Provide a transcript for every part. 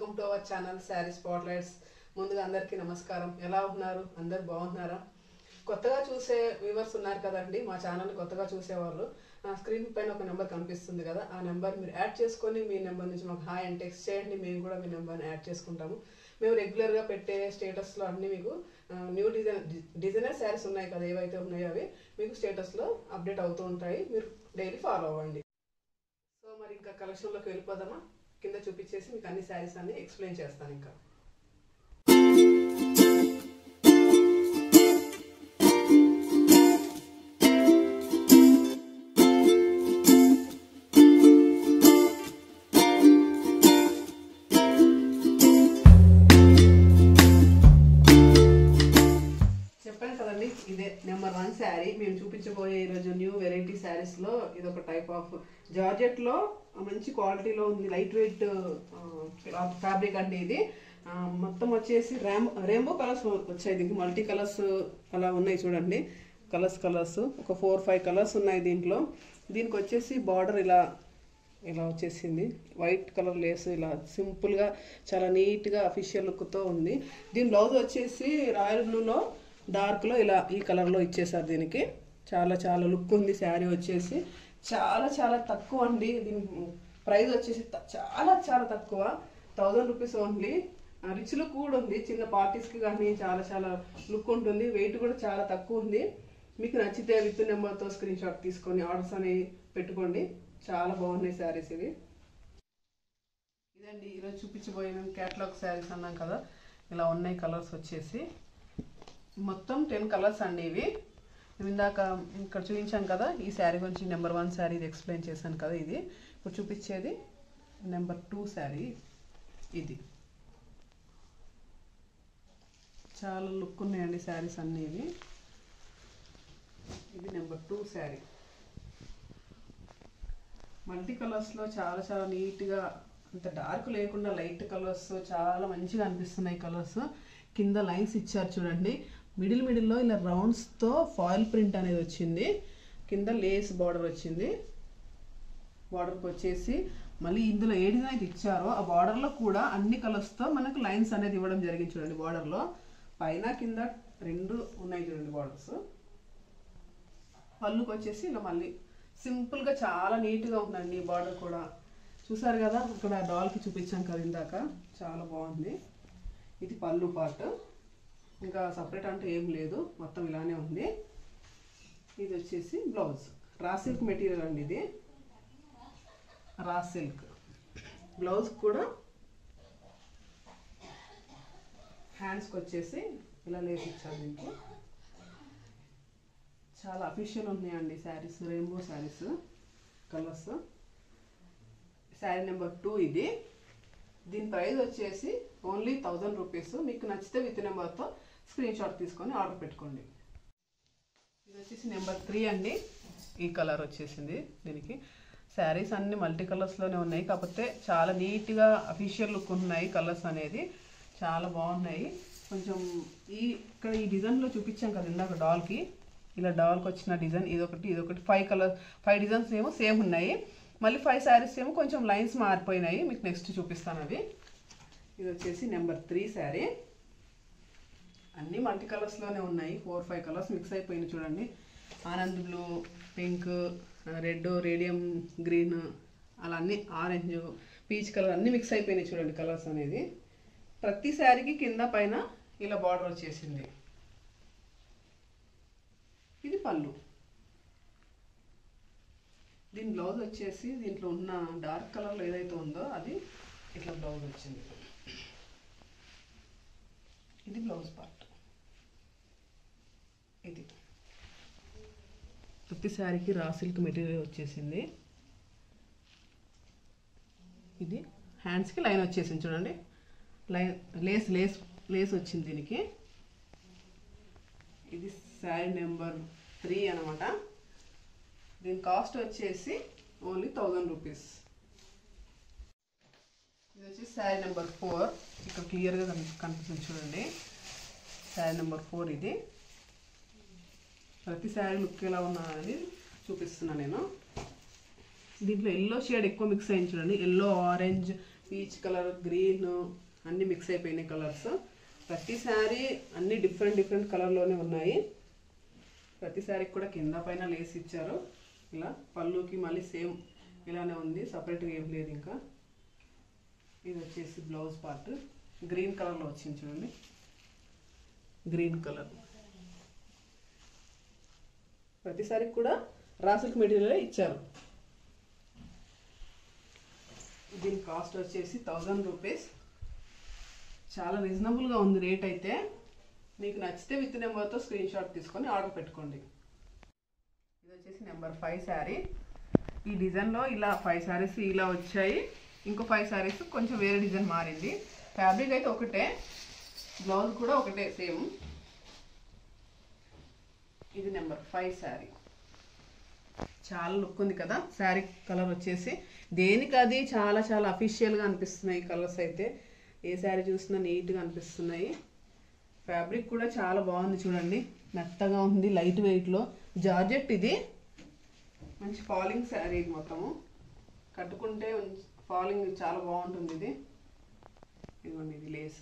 welcome to our channel sari spotlights ముందుగా అందరికీ నమస్కారం ఎలా ఉన్నారు అందరు బాగున్నారా కొత్తగా చూసే వ్యూవర్స్ ఉన్నారు కదండి మా ఛానల్ కొత్తగా చూసేవాళ్ళు నా స్క్రీన్ పైన ఒక నెంబర్ కనిపిస్తుంది కదా ఆ నెంబర్ మీరు యాడ్ చేసుకొని మీ నెంబర్ నుంచి మాకు హాయ్ అని టెక్స్ట్ చేయండి మేము కూడా మీ నెంబర్ని యాడ్ చేసుకుంటాము మేము రెగ్యులర్గా పెట్టే స్టేటస్లో అన్నీ మీకు న్యూ డిజైన్ డిజైనర్ శారీస్ ఉన్నాయి కదా ఏవైతే ఉన్నాయో అవి మీకు స్టేటస్లో అప్డేట్ అవుతూ ఉంటాయి మీరు డైలీ ఫాలో అవ్వండి సో మరి ఇంకా కలెక్షన్లోకి వెళ్ళిపోదామా కింద చూపించేసి మీకు అన్ని శారీస్ అన్ని ఎక్స్ప్లెయిన్ చేస్తాను ఇంకా చెప్పాను కదండి ఇదే నెంబర్ వన్ శారీ మేము చూపించబోయే ఈరోజు న్యూ వెరైటీ శారీస్లో ఇది ఒక టైప్ ఆఫ్ జార్జెట్లో మంచి క్వాలిటీలో ఉంది లైట్ వెయిట్ ఫ్యాబ్రిక్ అండి ఇది ఆ, మొత్తం వచ్చేసి ర్యామ్ రెయిన్బో కలర్స్ వచ్చాయి దీనికి మల్టీ కలర్స్ అలా ఉన్నాయి చూడండి కలర్స్ కలర్స్ ఒక ఫోర్ ఫైవ్ కలర్స్ ఉన్నాయి దీంట్లో దీనికి వచ్చేసి బార్డర్ ఇలా ఇలా వచ్చేసింది వైట్ కలర్ లేస్ ఇలా సింపుల్గా చాలా నీట్గా అఫీషియల్ లుక్తో ఉంది దీని బ్లౌజ్ వచ్చేసి రాయల్ బ్లూలో డార్క్లో ఇలా ఈ కలర్లో ఇచ్చేసారు దీనికి చాలా చాలా లుక్ ఉంది శారీ వచ్చేసి చాలా చాలా తక్కువ అండి దీని ప్రైస్ వచ్చేసి త- చాలా చాలా తక్కువ thousand rupees only rich look కూడా ఉంది చిన్న పార్టీస్కి కానీ చాలా చాలా లుక్ ఉంటుంది వెయిట్ కూడా చాలా తక్కువ ఉంది మీకు నచ్చితే విత్ నెంబర్తో స్క్రీన్ షాట్ తీసుకొని ఆర్డర్స్ అని పెట్టుకోండి చాలా బాగున్నాయి శారీస్ ఇవి ఇదండి ఈరోజు చూపించబోయే మేము క్యాటలాగ్ శారీస్ అన్నాం కదా ఇలా ఉన్నాయి కలర్స్ వచ్చేసి మొత్తం టెన్ కలర్స్ అండి ఇవి మేము ఇందాక ఇక్కడ చూపించాం కదా ఈ శారీ గురించి నెంబర్ వన్ శారీ ఇది ఎక్స్ప్లెయిన్ చేశాను కదా ఇది ఇప్పుడు చూపించేది నెంబర్ టూ శారీ ఇది చాలా లుక్ ఉన్నాయండి శారీస్ అన్నీ ఇవి ఇది నెంబర్ టూ శారీ మల్టీ కలర్స్లో చాలా చాలా నీట్గా అంత డార్క్ లేకుండా లైట్ కలర్స్ చాలా మంచిగా అనిపిస్తున్నాయి కలర్స్ కింద లైన్స్ ఇచ్చారు చూడండి మిడిల్ మిడిల్లో ఇలా రౌండ్స్తో ఫాయిల్ ప్రింట్ అనేది వచ్చింది కింద లేస్ బార్డర్ వచ్చింది బార్డర్కి వచ్చేసి మళ్ళీ ఇందులో ఏ డిజైన్ అయితే ఇచ్చారో ఆ బార్డర్లో కూడా అన్ని కలర్స్తో మనకు లైన్స్ అనేది ఇవ్వడం జరిగింది చూడండి బార్డర్లో పైన కింద రెండు ఉన్నాయి చూడండి బార్డర్స్ పళ్ళుకి వచ్చేసి ఇలా మళ్ళీ సింపుల్గా చాలా నీట్గా ఉందండి ఈ బార్డర్ కూడా చూసారు కదా ఇక్కడ డాల్కి చూపించాం కదా ఇందాక చాలా బాగుంది ఇది పళ్ళు పార్ట్ ఇంకా సపరేట్ అంటే ఏం లేదు మొత్తం ఇలానే ఉంది ఇది వచ్చేసి బ్లౌజ్ రా సిల్క్ మెటీరియల్ అండి ఇది రా సిల్క్ బ్లౌజ్ కూడా హ్యాండ్స్కి వచ్చేసి ఇలా లేస్ ఇచ్చారు దీనికి చాలా అఫీషియల్ ఉన్నాయండి saris rainbow saris colours sari number two ఇది దీని ప్రైస్ వచ్చేసి ఓన్లీ థౌజండ్ రూపీస్ మీకు నచ్చితే విత్ నెంబర్తో స్క్రీన్ షాట్ తీసుకొని ఆర్డర్ పెట్టుకోండి ఇది వచ్చేసి నెంబర్ త్రీ అండి ఈ కలర్ వచ్చేసింది దీనికి శారీస్ అన్ని మల్టీ కలర్స్లోనే ఉన్నాయి కాకపోతే చాలా నీట్గా అఫీషియల్ లుక్ ఉన్నాయి కలర్స్ అనేది చాలా బాగున్నాయి కొంచెం ఈ ఇక్కడ ఈ డిజైన్లో చూపించాం కదా ఇందాక డాల్కి ఇలా డాల్కి వచ్చిన డిజైన్ ఇదొకటి ఇదొకటి ఫైవ్ కలర్ ఫైవ్ డిజైన్స్ ఏమో సేమ్ ఉన్నాయి మళ్ళీ ఫైవ్ శారీస్ ఏమో కొంచెం లైన్స్ మారిపోయినాయి మీకు నెక్స్ట్ చూపిస్తాను అవి ఇది వచ్చేసి నెంబర్ త్రీ శారీ అన్నీ మల్టీ కలర్స్లోనే ఉన్నాయి ఫోర్ ఫైవ్ కలర్స్ మిక్స్ అయిపోయినాయి చూడండి ఆనంద్ blue pink red radium green అలా అన్నీ ఆరెంజ్ పీచ్ కలర్ అన్నీ మిక్స్ అయిపోయినాయి చూడండి కలర్స్ అనేది ప్రతి శారీకి కింద పైన ఇలా బార్డర్ వచ్చేసింది ఇది పళ్ళు దీని బ్లౌజ్ వచ్చేసి దీంట్లో ఉన్న డార్క్ కలర్లో ఏదైతే ఉందో అది ఇట్లా బ్లౌజ్ వచ్చింది ఇది బ్లౌజ్ పార్ట్ ఇది ప్రతి శారీకి రా సిల్క్ మెటీరియల్ వచ్చేసింది ఇది హ్యాండ్స్కి లైన్ వచ్చేసింది చూడండి లైన్ లేస్ లేస్ లేస్ వచ్చింది దీనికి ఇది శారీ నెంబర్ త్రీ అనమాట దీని కాస్ట్ వచ్చేసి ఓన్లీ థౌజండ్ రూపీస్ ఇది వచ్చి శారీ నెంబర్ ఫోర్ ఇక్కడ క్లియర్గా కనిపిస్తుంది చూడండి శారీ నెంబర్ ఫోర్ ఇది ప్రతి శారీ లుక్ ఎలా ఉన్నా అనేది చూపిస్తున్నా నేను దీంట్లో ఎల్లో షేడ్ ఎక్కువ మిక్స్ అయింది చూడండి yellow orange peach colour green అన్ని మిక్స్ అయిపోయినాయి కలర్స్ ప్రతి శారీ అన్ని డిఫరెంట్ డిఫరెంట్ కలర్లోనే ఉన్నాయి ప్రతి శారీకి కూడా కింద పైన లేస్ ఇచ్చారు ఇలా పళ్ళుకి మళ్ళీ సేమ్ ఇలానే ఉంది సపరేట్గా ఏం లేదు ఇంకా ఇది వచ్చేసి బ్లౌజ్ పార్ట్ గ్రీన్ కలర్లో వచ్చింది చూడండి గ్రీన్ కలర్ ప్రతిసారి కూడా రాసిల్క్ మెటీరియల్ ఇచ్చారు దీని కాస్ట్ వచ్చేసి థౌజండ్ రూపీస్ చాలా రీజనబుల్గా ఉంది రేట్ అయితే మీకు నచ్చితే విత్ నెంబర్తో స్క్రీన్ షాట్ తీసుకొని ఆర్డర్ పెట్టుకోండి ఇది వచ్చేసి నెంబర్ ఫైవ్ శారీ ఈ డిజైన్లో ఇలా ఫైవ్ శారీస్ ఇలా వచ్చాయి ఇంకో ఫైవ్ శారీస్ కొంచెం వేరే డిజైన్ మారింది ఫ్యాబ్రిక్ అయితే ఒకటే బ్లౌజ్ కూడా ఒకటే సేమ్ ఇది నెంబర్ ఫైవ్ శారీ చాలా లుక్ ఉంది కదా శారీ కలర్ వచ్చేసి దేనికి అది చాలా చాలా అఫీషియల్గా అనిపిస్తున్నాయి కలర్స్ అయితే ఏ శారీ చూసినా నీట్గా అనిపిస్తున్నాయి ఫ్యాబ్రిక్ కూడా చాలా బాగుంది చూడండి మెత్తగా ఉంది లైట్ వెయిట్లో జార్జెట్ ఇది మంచి ఫాలింగ్ శారీ ఇది మొత్తము కట్టుకుంటే ఫాలింగ్ చాలా బాగుంటుంది ఇది ఇదిగోండి ఇది లేస్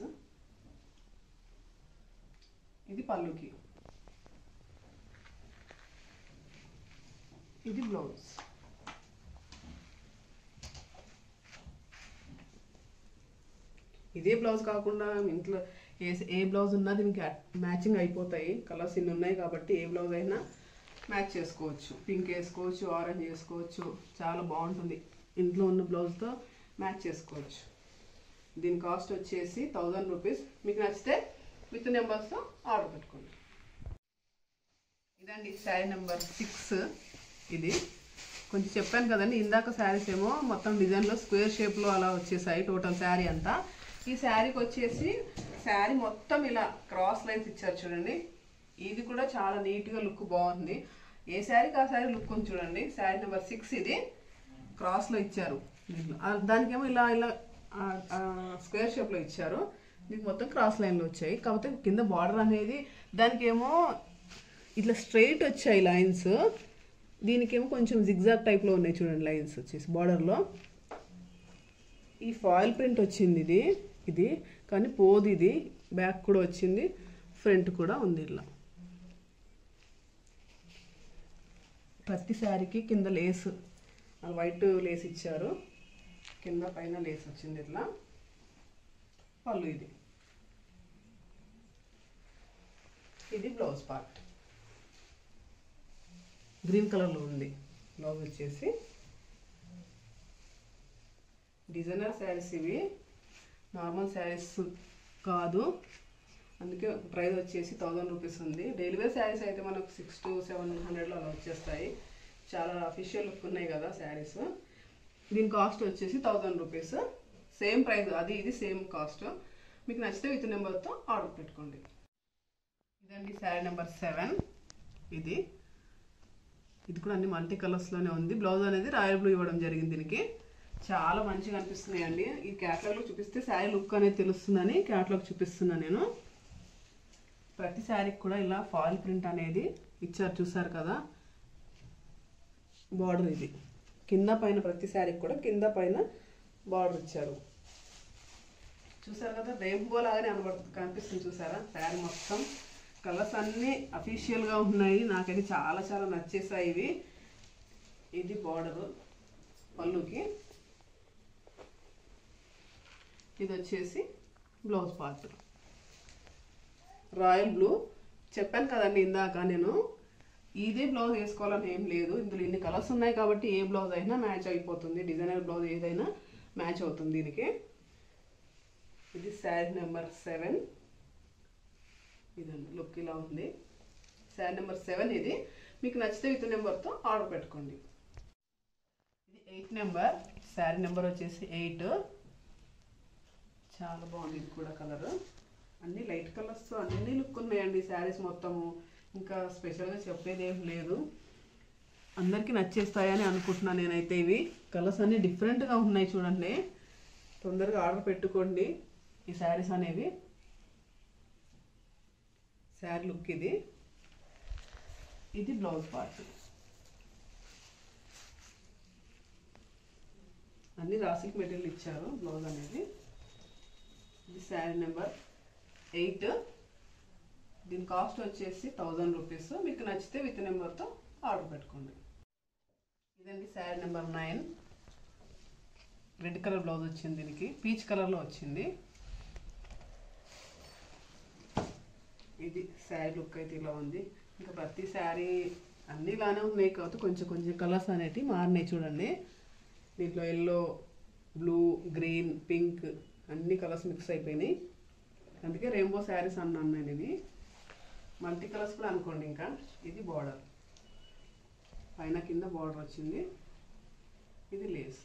ఇది పళ్ళుకి ఇది బ్లౌజ్ ఇదే బ్లౌజ్ కాకుండా ఇంట్లో ఏ ఏ బ్లౌజ్ ఉన్నా దీనికి మ్యాచింగ్ అయిపోతాయి కలర్స్ ఇన్ని ఉన్నాయి కాబట్టి ఏ బ్లౌజ్ అయినా మ్యాచ్ చేసుకోవచ్చు పింక్ వేసుకోవచ్చు ఆరెంజ్ వేసుకోవచ్చు చాలా బాగుంటుంది ఇంట్లో ఉన్న బ్లౌజ్తో మ్యాచ్ చేసుకోవచ్చు దీని కాస్ట్ వచ్చేసి థౌజండ్ రూపీస్ మీకు నచ్చితే విత్ నెంబర్స్తో ఆర్డర్ పెట్టుకోండి ఇదండి శారీ నెంబర్ సిక్స్ ఇది కొంచెం చెప్పాను కదండి ఇందాక శారీస్ ఏమో మొత్తం డిజైన్లో స్క్వేర్ షేప్లో అలా వచ్చేసాయి టోటల్ శారీ అంతా ఈ శారీకి వచ్చేసి శారీ మొత్తం ఇలా క్రాస్ లైన్స్ ఇచ్చారు చూడండి ఇది కూడా చాలా నీట్గా లుక్ బాగుంది ఏ శారీకి ఆ శారీ లుక్ ఉంది చూడండి శారీ నెంబర్ సిక్స్ ఇది క్రాస్లో ఇచ్చారు దీంట్లో ఆ, దానికేమో ఇలా ఇలా స్క్వేర్ షేప్లో ఇచ్చారు దీనికి మొత్తం క్రాస్ లైన్లో వచ్చాయి కాకపోతే కింద బార్డర్ అనేది దానికేమో ఇట్లా స్ట్రైట్ వచ్చాయి లైన్స్ దీనికేమో కొంచెం జిగ్జాగ్ టైప్లో ఉన్నాయి చూడండి లైన్స్ వచ్చేసి బార్డర్లో ఈ ఫాయిల్ ప్రింట్ వచ్చింది ఇది ఇది కానీ పోదు ఇది బ్యాక్ కూడా వచ్చింది ఫ్రంట్ కూడా ఉంది ఇలా ప్రతి శారీకి కింద లేస్ వైట్ లేస్ ఇచ్చారు కింద పైన లేస్ వచ్చింది ఇట్లా పళ్ళు ఇది ఇది బ్లౌజ్ పార్ట్ గ్రీన్ కలర్లో ఉంది బ్లౌజ్ వచ్చేసి డిజైనర్ శారీస్ ఇవి నార్మల్ శారీస్ కాదు అందుకే ప్రైస్ వచ్చేసి థౌజండ్ రూపీస్ ఉంది డైలీ వేర్ శారీస్ అయితే మనకు సిక్స్ టు సెవెన్ హండ్రెడ్లో అలా వచ్చేస్తాయి చాలా అఫీషియల్ లుక్ ఉన్నాయి కదా శారీస్ దీని కాస్ట్ వచ్చేసి థౌజండ్ రూపీస్ సేమ్ ప్రైస్ అది ఇది సేమ్ కాస్ట్ మీకు నచ్చితే విత్ నెంబర్తో ఆర్డర్ పెట్టుకోండి ఇదండి శారీ నెంబర్ సెవెన్ ఇది ఇది కూడా అన్ని మల్టీ కలర్స్లోనే ఉంది బ్లౌజ్ అనేది రాయల్ బ్లూ ఇవ్వడం జరిగింది దీనికి చాలా మంచిగా అనిపిస్తున్నాయి అండి ఈ క్యాట్లాగ్లో చూపిస్తే శారీ లుక్ అనేది తెలుస్తుందని క్యాట్లాగ్ చూపిస్తున్నా నేను ప్రతి శారీకి కూడా ఇలా ఫాల్ ప్రింట్ అనేది ఇచ్చారు చూసారు కదా బార్డర్ ఇది కింద పైన ప్రతి శారీకి కూడా కింద పైన బార్డర్ ఇచ్చారు చూసారు కదా రెయిన్బో లాగానే అనబడుతుంది కనిపిస్తుంది చూసారా శారీ మొత్తం కలర్స్ అన్నీ అఫీషియల్గా ఉన్నాయి నాకైతే చాలా చాలా నచ్చేసాయి ఇవి ఇది బార్డరు పళ్ళుకి ఇది వచ్చేసి బ్లౌజ్ పార్ట్ రాయల్ బ్లూ చెప్పాను కదండి ఇందాక నేను ఇదే బ్లౌజ్ వేసుకోవాలని ఏం లేదు ఇందులో ఇన్ని కలర్స్ ఉన్నాయి కాబట్టి ఏ బ్లౌజ్ అయినా మ్యాచ్ అయిపోతుంది డిజైనర్ బ్లౌజ్ ఏదైనా మ్యాచ్ అవుతుంది దీనికి ఇది శారీ నెంబర్ సెవెన్ ఇదండి లుక్ ఇలా ఉంది శారీ నెంబర్ సెవెన్ ఇది మీకు నచ్చితే విత్ నెంబర్తో ఆర్డర్ పెట్టుకోండి ఇది ఎయిట్ నెంబర్ శారీ నెంబర్ వచ్చేసి ఎయిట్ చాలా బాగుంది ఇది కూడా కలర్ అన్ని లైట్ కలర్స్ అన్ని లుక్ ఉన్నాయండి శారీస్ మొత్తము ఇంకా స్పెషల్గా చెప్పేది ఏం లేదు అందరికీ నచ్చేస్తాయని అనుకుంటున్నాను నేనైతే ఇవి కలర్స్ అన్ని డిఫరెంట్గా ఉన్నాయి చూడండి తొందరగా ఆర్డర్ పెట్టుకోండి ఈ శారీస్ అనేవి శారీ లుక్ ఇది ఇది బ్లౌజ్ పార్ట్ అన్ని రాసిక్ మెటీరియల్ ఇచ్చారు బ్లౌజ్ అనేది ఇది శారీ నెంబర్ ఎయిట్ దీని కాస్ట్ వచ్చేసి థౌజండ్ రూపీస్ మీకు నచ్చితే విత్ నెంబర్తో ఆర్డర్ పెట్టుకోండి ఇదండి sari number nine red colour blouse వచ్చింది దీనికి పీచ్ కలర్లో వచ్చింది ఇది శారీ లుక్ అయితే ఇలా ఉంది ఇంకా ప్రతి శారీ అన్నీ ఇలానే ఉన్నాయి కాబట్టి కొంచెం కొంచెం కలర్స్ అనేటివి మారినాయి చూడండి దీంట్లో ఎల్లో బ్లూ గ్రీన్ పింక్ అన్ని కలర్స్ మిక్స్ అయిపోయినాయి అందుకే రెయిన్బో శారీస్ అన్నాను నేను ఇది మల్టీ కలర్స్ కూడా అనుకోండి ఇంకా ఇది బార్డర్ పైన కింద బార్డర్ వచ్చింది ఇది లేస్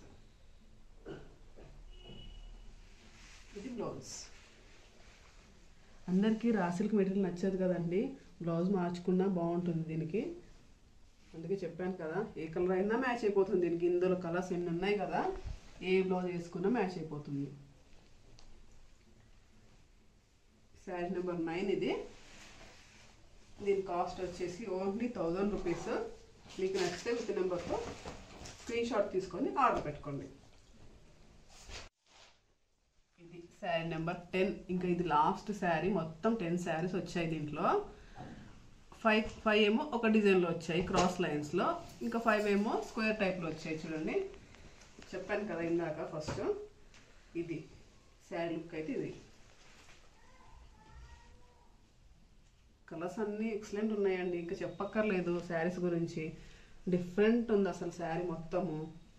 ఇది బ్లౌజ్ అందరికీ రాసిల్క్ మెటీరియల్ నచ్చదు కదండి బ్లౌజ్ మార్చుకున్నా బాగుంటుంది దీనికి అందుకే చెప్పాను కదా ఏ కలర్ అయినా మ్యాచ్ అయిపోతుంది దీనికి ఇందులో కలర్స్ ఎన్ని ఉన్నాయి కదా ఏ బ్లౌజ్ వేసుకున్నా మ్యాచ్ అయిపోతుంది శారీ నెంబర్ నైన్ ఇది దీని కాస్ట్ వచ్చేసి ఓన్లీ థౌజండ్ రూపీస్ మీకు నచ్చితే విత్ నెంబర్తో స్క్రీన్ షాట్ తీసుకొని ఆర్డర్ పెట్టుకోండి ఇది శారీ నెంబర్ టెన్ ఇంకా ఇది లాస్ట్ శారీ మొత్తం టెన్ శారీస్ వచ్చాయి దీంట్లో ఫైవ్ ఫైవ్ ఏమో ఒక డిజైన్లో వచ్చాయి క్రాస్ లైన్స్లో ఇంకా ఫైవ్ ఏమో స్క్వేర్ టైప్లో వచ్చాయి చూడండి చెప్పాను కదా ఇందాక ఫస్ట్ ఇది శారీ లుక్ అయితే ఇది కలర్స్ అన్నీ ఎక్సలెంట్ ఉన్నాయండి ఇంకా చెప్పక్కర్లేదు శారీస్ గురించి డిఫరెంట్ ఉంది అసలు శారీ మొత్తము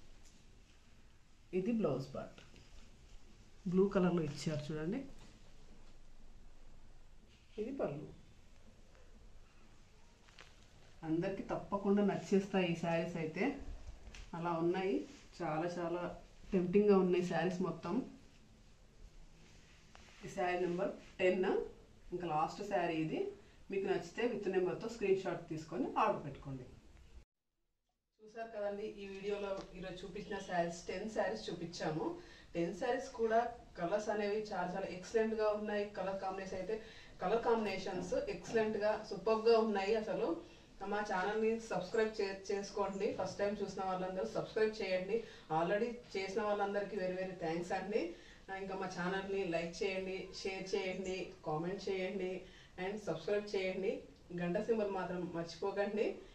ఇది బ్లౌజ్ పార్ట్ బ్లూ కలర్లో ఇచ్చారు చూడండి ఇది పళ్ళు అందరికీ తప్పకుండా నచ్చేస్తాయి ఈ శారీస్ అయితే అలా ఉన్నాయి చాలా చాలా టెంప్టింగ్గా ఉన్నాయి శారీస్ మొత్తం ఈ శారీ నెంబర్ టెన్ ఇంకా లాస్ట్ శారీ ఇది మీకు నచ్చితే విత్ నెంబర్తో స్క్రీన్ షాట్ తీసుకొని ఆర్డర్ పెట్టుకోండి చూసారు కదండి ఈ వీడియోలో ఈరోజు చూపించిన శారీస్ టెన్ శారీస్ చూపించాము టెన్ శారీస్ కూడా కలర్స్ అనేవి చాలా చాలా ఎక్సలెంట్గా ఉన్నాయి కలర్ కాంబినేషన్ అయితే కలర్ కాంబినేషన్స్ ఎక్సలెంట్గా సూపర్గా ఉన్నాయి అసలు మా ఛానల్ని సబ్స్క్రైబ్ చే చేసుకోండి ఫస్ట్ టైం చూసిన వాళ్ళందరూ సబ్స్క్రైబ్ చేయండి ఆల్రెడీ చేసిన వాళ్ళందరికీ వెరీ వెరీ థ్యాంక్స్ అండి ఇంకా మా ఛానల్ని లైక్ చేయండి షేర్ చేయండి కామెంట్ చేయండి అండ్ సబ్స్క్రైబ్ చేయండి గంట సింబల్ మాత్రం మర్చిపోకండి